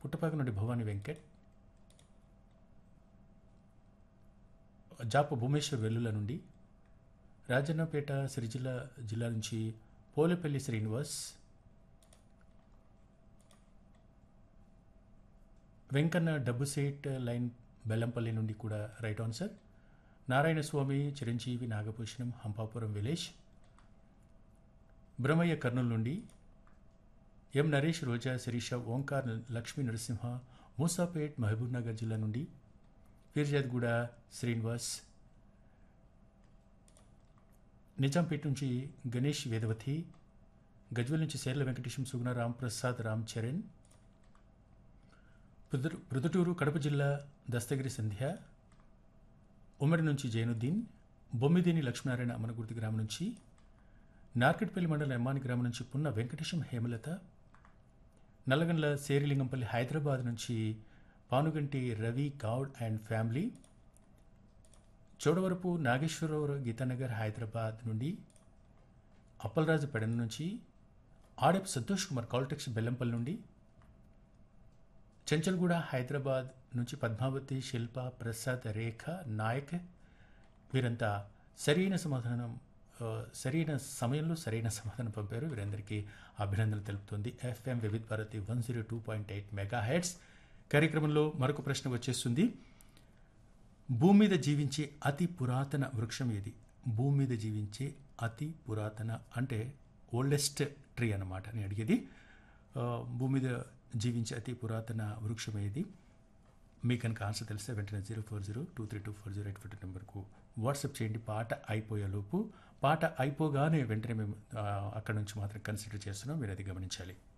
పుట్టపాక నుండి భవానీ వెంకట్ జాప భూమేశ్వర్ వెల్లుల నుండి రాజన్నపేట సిరిజిల్ల జిల్లా నుంచి పోలేపల్లి శ్రీనివాస్ వెంకన్న డబ్బు సేట్ లైన్ బెల్లంపల్లి నుండి కూడా right answer Narayana Swamy Chiranjeevi Nagabhushanam Hampapuram village Brahmaiah Kurnool నుండి ఎం నరేష్ రోజా శిరీష ఓంకార్ లక్ష్మీ నరసింహ మూసాపేట్ మహబూబ్ నగర్ జిల్లా నుండి ఫిర్జాద్గూడ శ్రీనివాస్ నిజాంపేట నుంచి గణేష్ వేదవతి గజ్వల్ నుంచి సేర్ల వెంకటేశం సుగుణ రామ్ ప్రసాద్ రామ్ చరణ్ ప్రొద్దు ప్రొద్దుటూరు కడప జిల్లా దస్తగిరి సంధ్య ఉమ్మడి నుంచి జైనుద్దీన్ బొమ్మిదేని లక్ష్మీనారాయణ అమనగుర్తి గ్రామం నుంచి నార్కెట్పల్లి మండలం ఎమ్మాని గ్రామం నుంచి పున్న వెంకటేశం హేమలత నల్లగండ్ల సేరిలింగంపల్లి హైదరాబాద్ నుంచి పానుగంటి రవి గౌడ్ అండ్ ఫ్యామిలీ చోడవరపు నాగేశ్వరరావు గీతానగర్ హైదరాబాద్ నుండి అప్పలరాజు పెడన నుంచి ఆడెప్ సంతోష్ కుమార్ కాల్టెక్స్ బెల్లంపల్లి నుండి చెంచల్గూడ హైదరాబాద్ నుంచి పద్మావతి శిల్ప ప్రసాద్ రేఖ నాయక్ వీరంతా సరైన సమాధానం ఆ, సరైన సమయంలో సరైన సమాధానం పంపారు వీరందరికీ అభినందనలు తెలుపుతుంది FM Vividh Bharati one zero two point eight mega heads కార్యక్రమంలో మరొక ప్రశ్న వచ్చేస్తుంది భూమి మీద జీవించే అతి పురాతన వృక్షం ఏది భూమి మీద జీవించే అతి పురాతన అంటే ఓల్డెస్ట్ ట్రీ అన్నమాట నేను అడిగేది ఆ, భూమి మీద జీవించే అతి పురాతన వృక్షం ఏది మీకు కనుక ఆన్సర్ తెలిస్తే వెంటనే zero four zero two three two four zero eight four నెంబర్కు వాట్సాప్ చేయండి పాట అయిపోయేలోపు పాట అయిపోగానే వెంటనే మేము ఆ, అక్కడ నుంచి మాత్రం కన్సిడర్ చేస్తున్నాం మీరు అది గమనించాలి